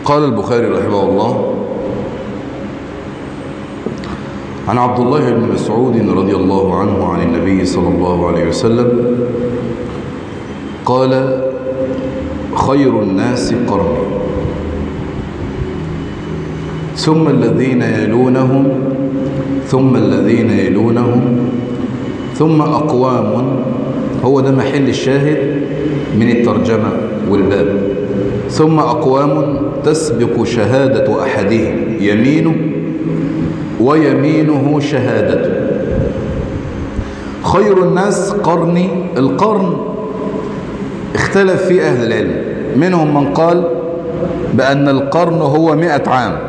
قال البخاري رحمه الله عن عبد الله بن مسعود رضي الله عنه عن النبي صلى الله عليه وسلم قال خير الناس قرني ثم الذين يلونهم ثم الذين يلونهم ثم أقوام هو ده محل الشاهد من الترجمة والباب ثم أقوام تسبق شهادة أحدهم يمينه ويمينه شهادته خير الناس قرني القرن اختلف فيه أهل العلم منهم من قال بأن القرن هو مئة عام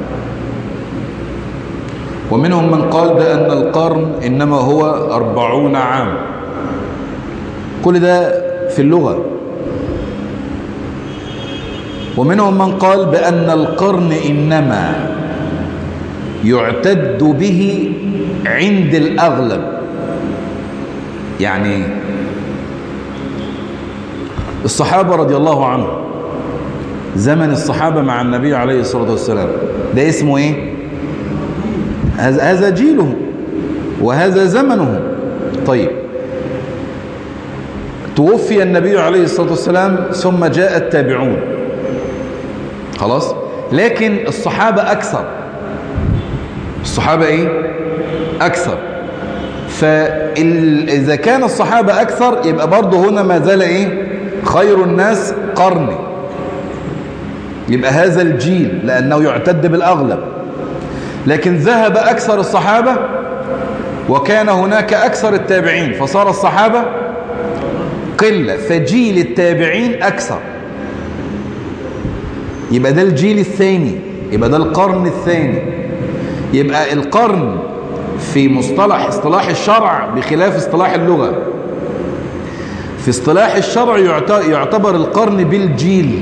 ومنهم من قال بأن القرن إنما هو أربعون عام كل ده في اللغة ومنهم من قال بأن القرن إنما يعتد به عند الأغلب يعني الصحابة رضي الله عنهم زمن الصحابة مع النبي عليه الصلاة والسلام ده اسمه ايه هذا جيلهم وهذا زمنهم طيب توفي النبي عليه الصلاة والسلام ثم جاء التابعون خلاص لكن الصحابة أكثر الصحابة إيه أكثر فإذا كان الصحابة أكثر يبقى برضه هنا ما زال إيه خير الناس قرني يبقى هذا الجيل لأنه يعتد بالأغلب لكن ذهب أكثر الصحابة وكان هناك أكثر التابعين فصار الصحابة قلة فجيل التابعين أكثر يبقى ده الجيل الثاني يبقى ده القرن الثاني يبقى القرن في مصطلح اصطلاح الشرع بخلاف اصطلاح اللغة في اصطلاح الشرع يعتبر القرن بالجيل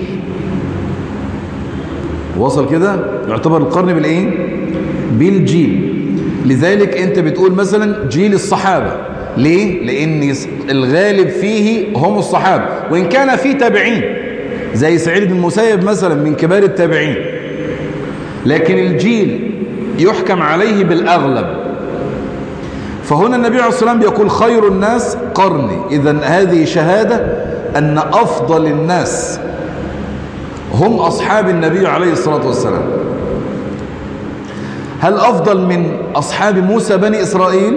وصل كده يعتبر القرن بالايه بالجيل لذلك انت بتقول مثلا جيل الصحابة ليه لان الغالب فيه هم الصحابة وان كان في تابعين زي سعيد بن المسيب مثلا من كبار التابعين لكن الجيل يحكم عليه بالأغلب فهنا النبي عليه الصلاة والسلام يقول خير الناس قرني إذا هذه شهادة أن أفضل الناس هم أصحاب النبي عليه الصلاة والسلام هل أفضل من أصحاب موسى بني إسرائيل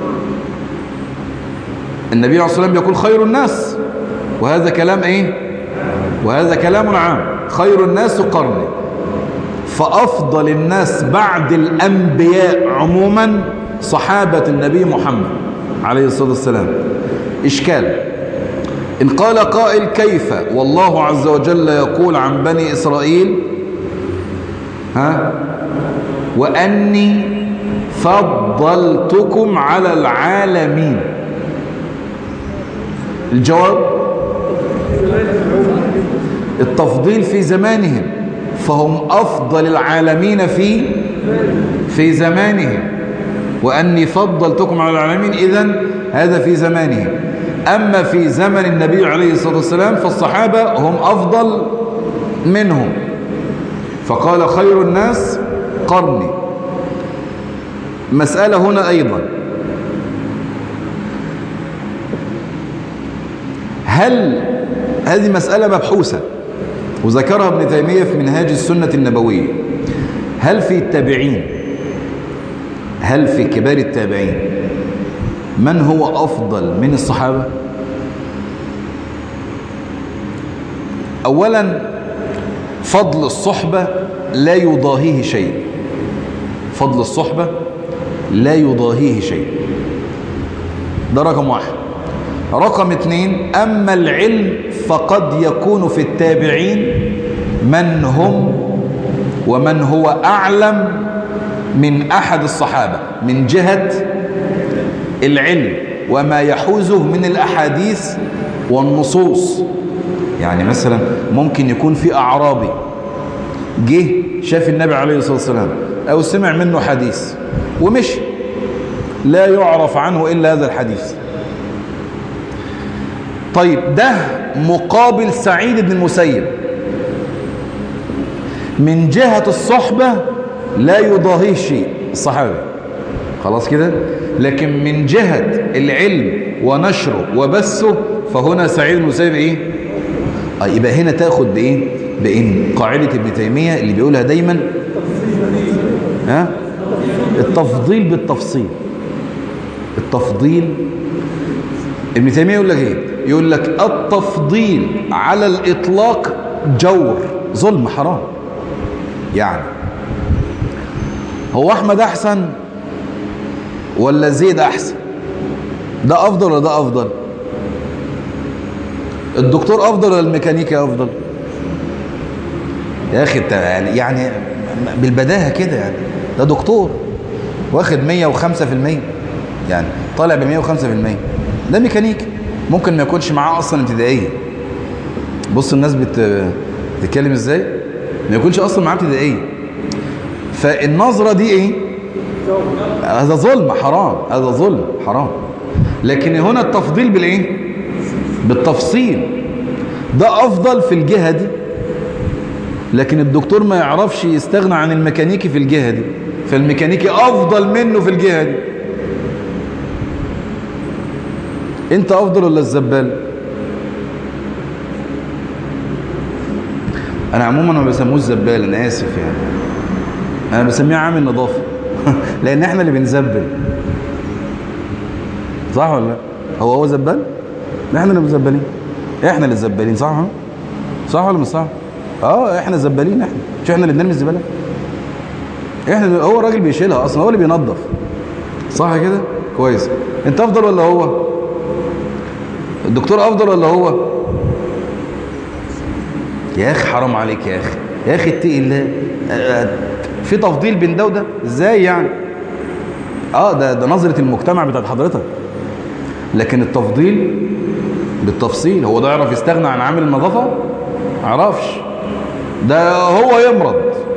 النبي عليه الصلاة والسلام يقول خير الناس وهذا كلام إيه وهذا كلام عام خير الناس قرني فأفضل الناس بعد الأنبياء عموما صحابة النبي محمد عليه الصلاة والسلام إشكال إن قال قائل كيف والله عز وجل يقول عن بني إسرائيل ها وأني فضلتكم على العالمين الجواب التفضيل في زمانهم فهم أفضل العالمين في في زمانهم وأني فضلتكم على العالمين إذن هذا في زمانهم أما في زمن النبي عليه الصلاة والسلام فالصحابة هم أفضل منهم فقال خير الناس قرني مسألة هنا أيضا هل هذه مسألة مبحوثة وذكرها ابن تيمية في منهاج السنة النبوية هل في التابعين هل في كبار التابعين من هو أفضل من الصحابة أولا فضل الصحبة لا يضاهيه شيء فضل الصحبة لا يضاهيه شيء ده رقم واحد رقم اثنين أما العلم فقد يكون في التابعين من هم ومن هو أعلم من أحد الصحابة من جهة العلم وما يحوزه من الأحاديث والنصوص يعني مثلا ممكن يكون في أعرابي جه شاف النبي عليه الصلاة والسلام أو سمع منه حديث ومشي لا يعرف عنه إلا هذا الحديث طيب ده مقابل سعيد بن المسيب من جهة الصحبة لا يضاهيه شيء الصحابي خلاص كده لكن من جهة العلم ونشره وبثه فهنا سعيد المسيب ايه آه يبقى هنا تاخد بايه بان قاعدة ابن تيمية اللي بيقولها دايما ها التفضيل بالتفصيل التفضيل ابن تيمية يقول لك ايه يقول لك التفضيل على الاطلاق جور ظلم حرام يعني هو احمد احسن ولا زيد احسن ده افضل ولا ده افضل الدكتور افضل ولا الميكانيكي افضل يا اخي انت يعني يعني بالبداهه كده يعني ده دكتور واخد 105% يعني طالع ب 105% ده ميكانيكي ممكن ما يكونش معاه اصلا ابتدائيه بص الناس بت... بتتكلم ازاي ما يكونش اصلا معاه ابتدائيه فالنظره دي ايه هذا ظلم حرام هذا ظلم حرام لكن هنا التفضيل بالايه بالتفصيل ده افضل في الجهه دي لكن الدكتور ما يعرفش يستغنى عن الميكانيكي في الجهه دي فالميكانيكي افضل منه في الجهه دي انت افضل ولا الزبال انا عموما ما بسموش زبال انا اسف يعني انا بسميه عامل نظافه لان احنا اللي بنزبل صح ولا لا هو هو زبال احنا اللي مزبلين احنا اللي زبالين صح صح ولا مش صح اه احنا زبالين احنا مش احنا اللي بنرمي الزباله احنا هو الراجل بيشيلها اصلا هو اللي بينظف صح كده كويس انت افضل ولا هو الدكتور افضل ولا هو يا اخي حرام عليك يا اخي يا اخي اتقي الله في تفضيل بين ده وده ازاي يعني اه ده ده نظره المجتمع بتاعت حضرتك لكن التفضيل بالتفصيل هو ده يعرف يستغنى عن عامل النظافه عرفش ده هو يمرض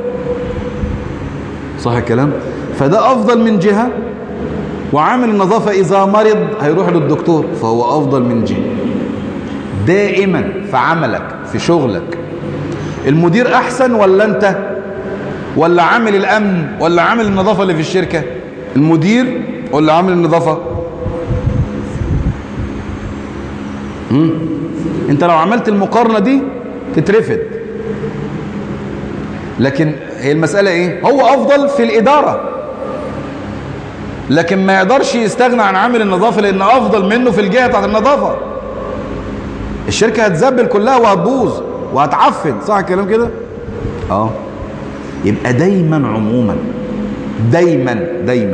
صح الكلام فده افضل من جهه وعامل النظافة إذا مرض هيروح للدكتور فهو أفضل من جهة دائما في عملك في شغلك المدير أحسن ولا أنت ولا عامل الأمن ولا عامل النظافة اللي في الشركة المدير ولا عامل النظافة مم. انت لو عملت المقارنة دي تترفد لكن هي المسألة ايه هو افضل في الادارة لكن ما يقدرش يستغنى عن عامل النظافة لان افضل منه في الجهة بتاعت النظافة الشركة هتزبل كلها وهتبوظ وهتعفن صح الكلام كده اه يبقى دايما عموما دايما دايما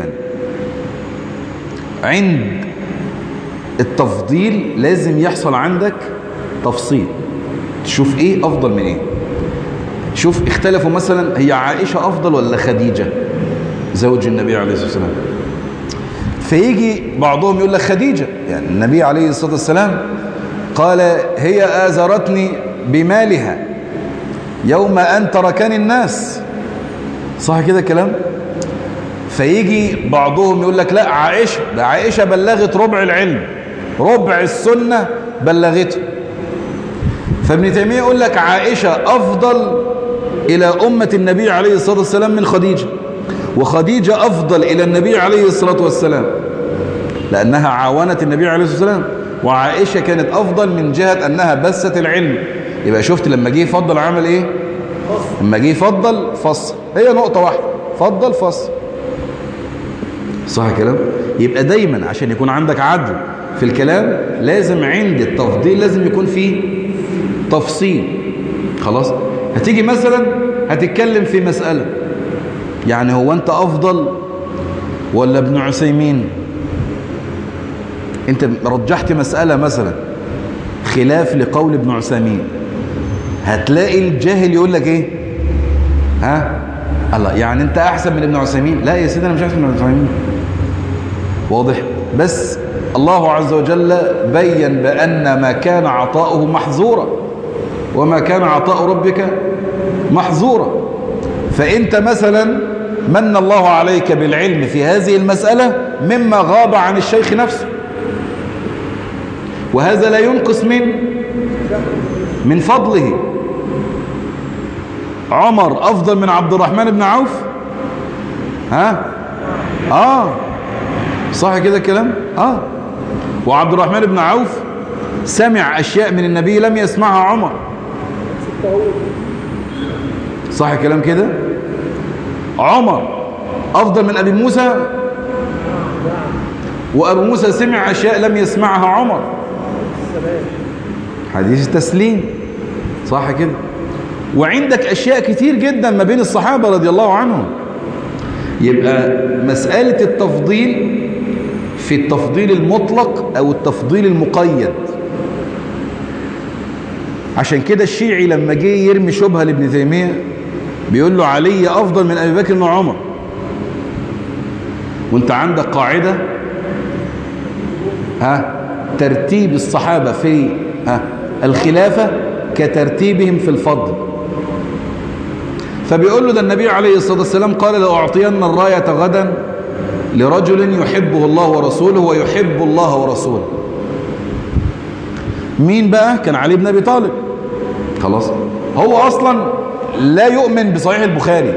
عند التفضيل لازم يحصل عندك تفصيل تشوف ايه افضل من ايه شوف اختلفوا مثلا هي عائشة افضل ولا خديجة زوج النبي عليه الصلاة والسلام فيجي بعضهم يقول لك خديجة يعني النبي عليه الصلاة والسلام قال هي آزرتني بمالها يوم أن تركني الناس صح كده الكلام فيجي بعضهم يقول لك لا عائشة ده عائشة بلغت ربع العلم ربع السنة بلغته فابن تيمية يقول لك عائشة أفضل إلى أمة النبي عليه الصلاة والسلام من خديجة وخديجة أفضل إلى النبي عليه الصلاة والسلام لأنها عاونت النبي عليه الصلاة والسلام وعائشة كانت أفضل من جهة أنها بست العلم يبقى شفت لما جه يفضل عمل إيه لما جه يفضل فصل هي نقطة واحدة فضل فصل صح الكلام يبقى دايما عشان يكون عندك عدل في الكلام لازم عند التفضيل لازم يكون فيه تفصيل خلاص هتيجي مثلا هتتكلم في مسألة يعني هو انت افضل ولا ابن عثيمين انت رجحت مسألة مثلا خلاف لقول ابن عثيمين هتلاقي الجاهل يقول لك ايه ها الله يعني انت احسن من ابن عثيمين لا يا سيدي انا مش احسن من ابن عثيمين واضح بس الله عز وجل بين بأن ما كان عطاؤه محظورا وما كان عطاء ربك محظورا فانت مثلا من الله عليك بالعلم في هذه المسألة مما غاب عن الشيخ نفسه وهذا لا ينقص من من فضله عمر افضل من عبد الرحمن بن عوف ها اه صح كده الكلام اه وعبد الرحمن بن عوف سمع اشياء من النبي لم يسمعها عمر صح الكلام كده عمر افضل من ابي موسى وابو موسى سمع اشياء لم يسمعها عمر حديث التسليم صح كده وعندك اشياء كتير جدا ما بين الصحابة رضي الله عنهم يبقى مسألة التفضيل في التفضيل المطلق او التفضيل المقيد عشان كده الشيعي لما جه يرمي شبهة لابن تيمية بيقول له علي افضل من ابي بكر وعمر وانت عندك قاعدة ها ترتيب الصحابة في ها الخلافة كترتيبهم في الفضل فبيقول له ده النبي عليه الصلاة والسلام قال لأعطين الراية غدا لرجل يحبه الله ورسوله ويحب الله ورسوله مين بقى كان علي بن أبي طالب خلاص هو أصلا لا يؤمن بصحيح البخاري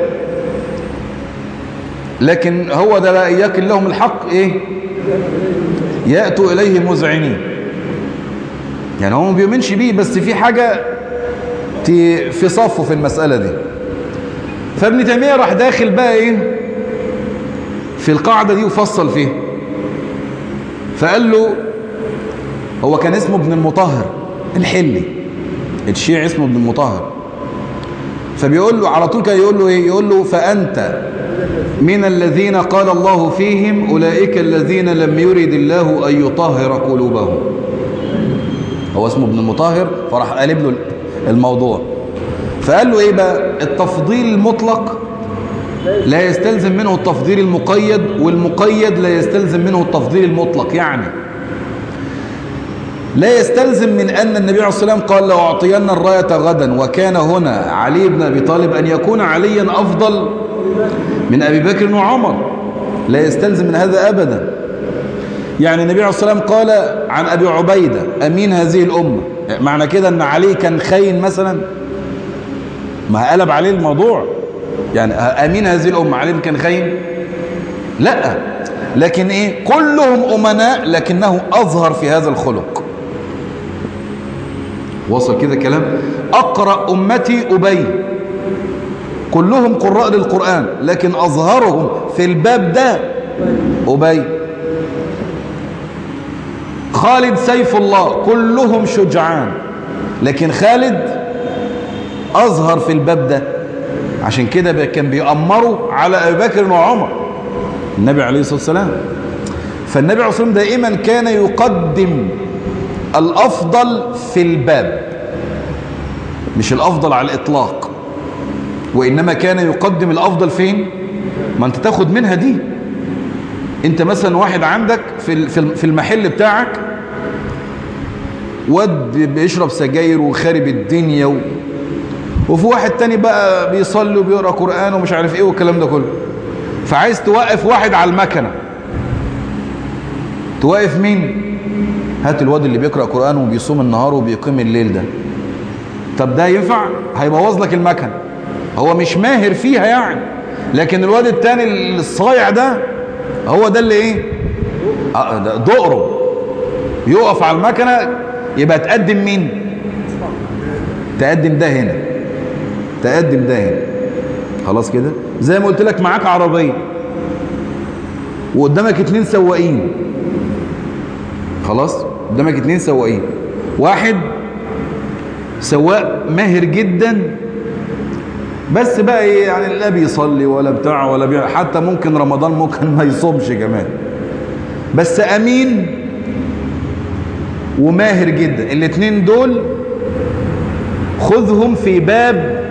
لكن هو ده لا يكن لهم الحق ايه يأتوا إليه مذعنين يعني هو ما بيؤمنش بيه بس في حاجة في صفه في المسألة دي فابن تيمية راح داخل بقى ايه في القاعدة دي وفصل فيه فقال له هو كان اسمه ابن المطهر الحلي الشيعي اسمه ابن المطهر فبيقول له على طول كان يقول له ايه يقول له فأنت من الذين قال الله فيهم أولئك الذين لم يرد الله أن يطهر قلوبهم هو اسمه ابن المطهر فراح قالب له الموضوع فقال له ايه بقى التفضيل المطلق لا يستلزم منه التفضيل المقيد والمقيد لا يستلزم منه التفضيل المطلق يعني لا يستلزم من أن النبي عليه الصلاة والسلام قال لو أعطينا الراية غدا وكان هنا علي بن أبي طالب أن يكون عليا أفضل من أبي بكر وعمر لا يستلزم من هذا أبدا يعني النبي عليه الصلاة والسلام قال عن أبي عبيدة أمين هذه الأمة معنى كده أن علي كان خاين مثلا ما قلب عليه الموضوع يعني أمين هذه الأمة علي كان خاين لا لكن إيه كلهم أمناء لكنه أظهر في هذا الخلق وصل كده كلام أقرأ أمتي أبي كلهم قراء للقرآن لكن أظهرهم في الباب ده أبي خالد سيف الله كلهم شجعان لكن خالد أظهر في الباب ده عشان كده كان بيأمروا على أبي بكر وعمر النبي عليه الصلاة والسلام فالنبي عليه الصلاة والسلام دائما كان يقدم الأفضل في الباب مش الأفضل على الإطلاق وإنما كان يقدم الأفضل فين ما أنت تاخد منها دي أنت مثلا واحد عندك في في المحل بتاعك واد بيشرب سجاير وخارب الدنيا و... وفي واحد تاني بقى بيصلي وبيقرأ قرآن ومش عارف ايه والكلام ده كله فعايز توقف واحد على المكنة توقف مين هات الواد اللي بيقرأ قرآن وبيصوم النهار وبيقيم الليل ده طب ده ينفع هيبوظ لك المكنة هو مش ماهر فيها يعني لكن الواد التاني الصايع ده هو ده اللي ايه دقره يقف على المكنة يبقى تقدم مين تقدم ده هنا تقدم ده هنا خلاص كده زي ما قلت لك معاك عربية وقدامك اتنين سواقين خلاص قدامك اتنين سواقين واحد سواق ماهر جدا بس بقى ايه يعني لا بيصلي ولا بتاع ولا بيع حتى ممكن رمضان ممكن ما يصومش كمان بس امين وماهر جدا الاتنين دول خذهم في باب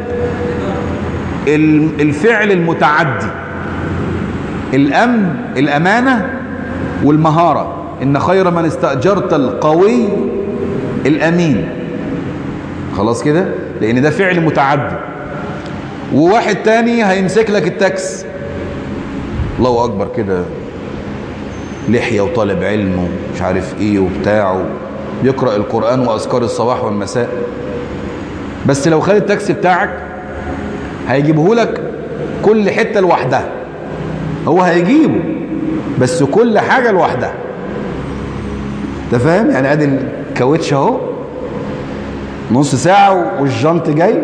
الفعل المتعدي الامن الامانه والمهاره ان خير من استاجرت القوي الامين خلاص كده لان ده فعل متعدي وواحد تاني هيمسك لك التاكس الله اكبر كده لحيه وطالب علم ومش عارف ايه وبتاع بيقرا القران واذكار الصباح والمساء بس لو خد التاكسي بتاعك هيجيبه لك كل حتة لوحدها هو هيجيبه بس كل حاجة لوحدها انت فاهم يعني ادي الكاوتش اهو نص ساعة والجنط جاي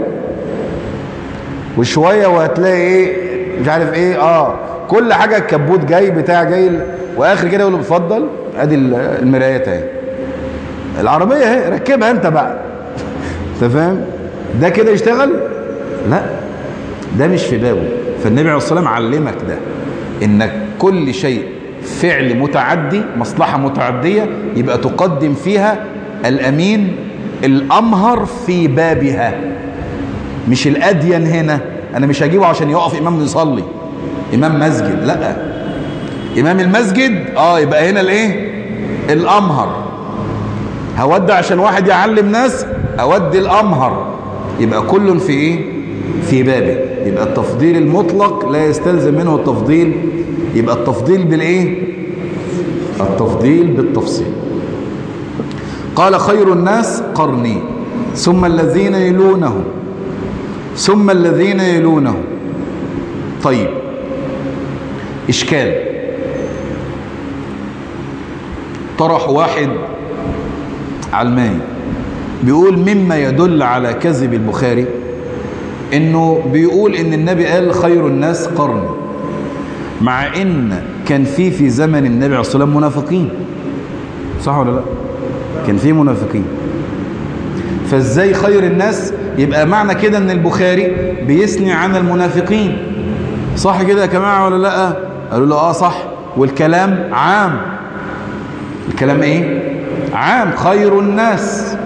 وشوية وهتلاقي ايه مش عارف ايه اه كل حاجة الكبوت جاي بتاع جاي واخر كده يقول له اتفضل ادي المرايات اهي العربية اهي ركبها انت بقى انت فاهم ده كده يشتغل لا ده مش في بابه فالنبي عليه الصلاة والسلام علمك ده انك كل شيء فعل متعدي مصلحة متعدية يبقى تقدم فيها الأمين الأمهر في بابها مش الأدين هنا أنا مش هجيبه عشان يقف إمام يصلي إمام مسجد لا إمام المسجد آه يبقى هنا الإيه الأمهر هودي عشان واحد يعلم ناس أودي الأمهر يبقى كل في إيه في بابه يبقى التفضيل المطلق لا يستلزم منه التفضيل يبقى التفضيل بالايه التفضيل بالتفصيل قال خير الناس قرني ثم الذين يلونهم ثم الذين يلونهم طيب اشكال طرح واحد علماني بيقول مما يدل على كذب البخاري انه بيقول ان النبي قال خير الناس قرني مع ان كان في في زمن النبي عليه الصلاه والسلام منافقين صح ولا لا كان في منافقين فازاي خير الناس يبقى معنى كده ان البخاري بيثني عن المنافقين صح كده يا جماعه ولا لا قالوا له اه صح والكلام عام الكلام ايه عام خير الناس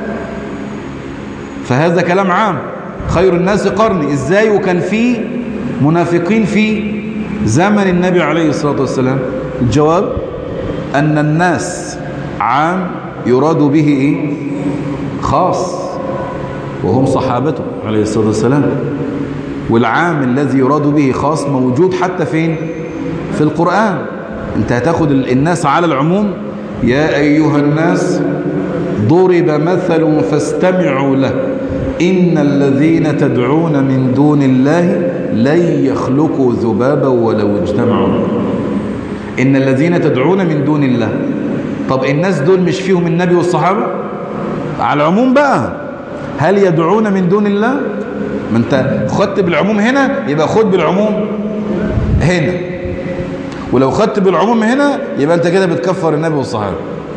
فهذا كلام عام خير الناس قرني ازاي وكان في منافقين في زمن النبي عليه الصلاة والسلام الجواب أن الناس عام يراد به إيه؟ خاص وهم صحابته عليه الصلاة والسلام والعام الذي يراد به خاص موجود حتى فين في القرآن انت هتاخد الناس على العموم يا أيها الناس ضرب مثل فاستمعوا له إن الذين تدعون من دون الله لن يخلقوا ذبابا ولو اجتمعوا إن الذين تدعون من دون الله طب الناس دول مش فيهم النبي والصحابة على العموم بقى هل يدعون من دون الله ما انت خدت بالعموم هنا يبقى خد بالعموم هنا ولو خدت بالعموم هنا يبقى انت كده بتكفر النبي والصحابة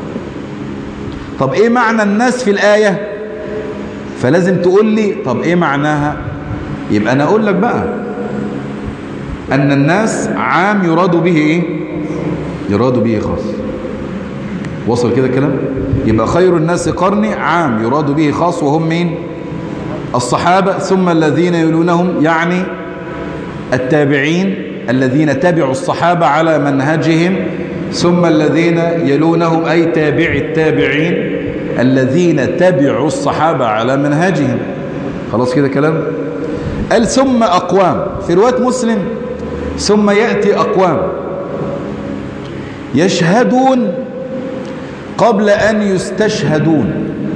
طب ايه معنى الناس في الآية فلازم تقول لي طب ايه معناها يبقى انا اقول لك بقى ان الناس عام يراد به ايه يراد به خاص وصل كده الكلام يبقى خير الناس قرني عام يراد به خاص وهم مين الصحابة ثم الذين يلونهم يعني التابعين الذين تبعوا الصحابة على منهجهم ثم الذين يلونهم أي تابع التابعين الذين تبعوا الصحابة على منهجهم خلاص كده كلام قال ثم أقوام في رواية مسلم ثم يأتي أقوام يشهدون قبل أن يستشهدون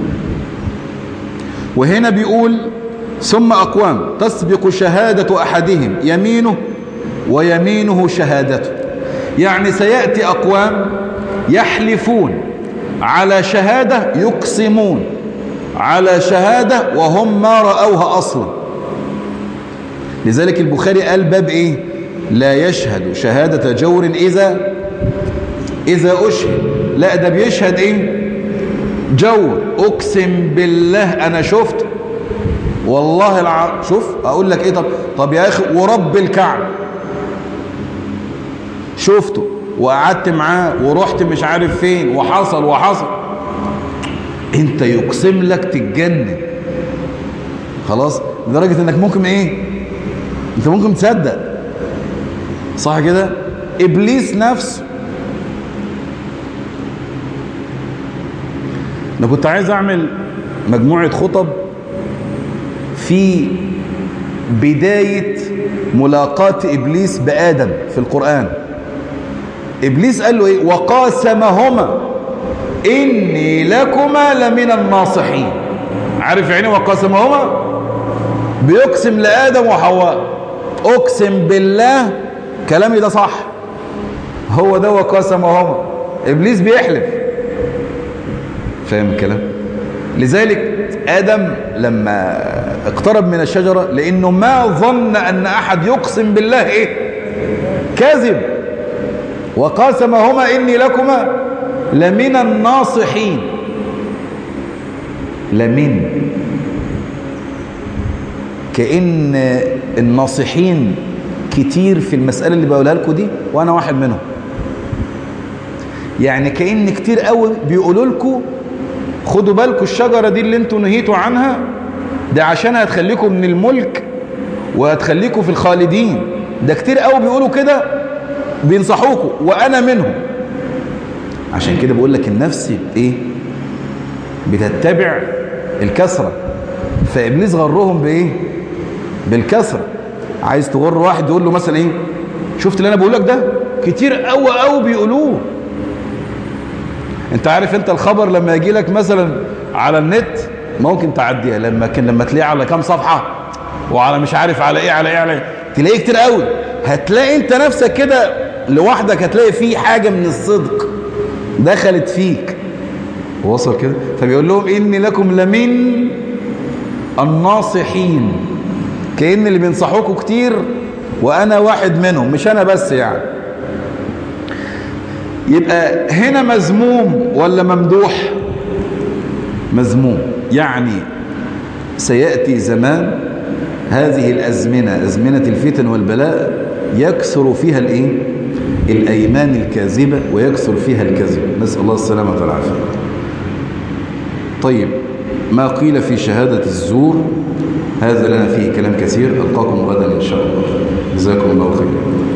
وهنا بيقول ثم أقوام تسبق شهادة أحدهم يمينه ويمينه شهادته يعني سيأتي أقوام يحلفون على شهادة يقسمون على شهادة وهم ما رأوها أصلا لذلك البخاري قال باب إيه لا يشهد شهادة جور إذا إذا أشهد لا ده بيشهد إيه جور أقسم بالله أنا شفت والله الع... شوف أقول لك إيه طب طب يا أخي ورب الكعب شفته وقعدت معاه ورحت مش عارف فين وحصل وحصل انت يقسم لك تتجنن خلاص لدرجة انك ممكن ايه انت ممكن تصدق صح كده ابليس نفسه انا كنت عايز اعمل مجموعة خطب في بداية ملاقاة ابليس بآدم في القرآن إبليس قال له إيه وقاسمهما إني لكما لمن الناصحين عارف يعني وقاسمهما بيقسم لآدم وحواء اقسم بالله كلامي ده صح هو ده وقاسمهما ابليس بيحلف فاهم الكلام لذلك ادم لما اقترب من الشجره لانه ما ظن ان احد يقسم بالله ايه كذب وقاسمهما اني لكما لمن الناصحين لمن كأن الناصحين كتير في المسألة اللي بقولها لكم دي وأنا واحد منهم يعني كأن كتير قوي بيقولوا لكم خدوا بالكم الشجرة دي اللي انتوا نهيتوا عنها ده عشان هتخليكم من الملك وهتخليكم في الخالدين ده كتير قوي بيقولوا كده بينصحوكم وأنا منهم عشان كده بقول لك النفس ايه بتتبع الكسرة فإبليس غرهم بإيه بالكسرة عايز تغر واحد يقول له مثلا إيه شفت اللي أنا بقول لك ده كتير قوي قوي بيقولوه انت عارف انت الخبر لما يجي لك مثلا على النت ممكن تعديها لما كان لما تلاقيه على كام صفحة وعلى مش عارف على ايه على ايه على ايه تلاقيه كتير قوي هتلاقي انت نفسك كده لوحدك هتلاقي فيه حاجة من الصدق دخلت فيك وصل كده فبيقول لهم إني لكم لمن الناصحين كأن اللي بينصحوكوا كتير وأنا واحد منهم مش أنا بس يعني يبقى هنا مذموم ولا ممدوح مذموم يعني سيأتي زمان هذه الأزمنة أزمنة الفتن والبلاء يكثر فيها الإيه؟ الأيمان الكاذبة ويكثر فيها الكذب نسأل الله السلامة والعافية طيب ما قيل في شهادة الزور هذا لنا فيه كلام كثير ألقاكم غدا إن شاء الله جزاكم الله خيرا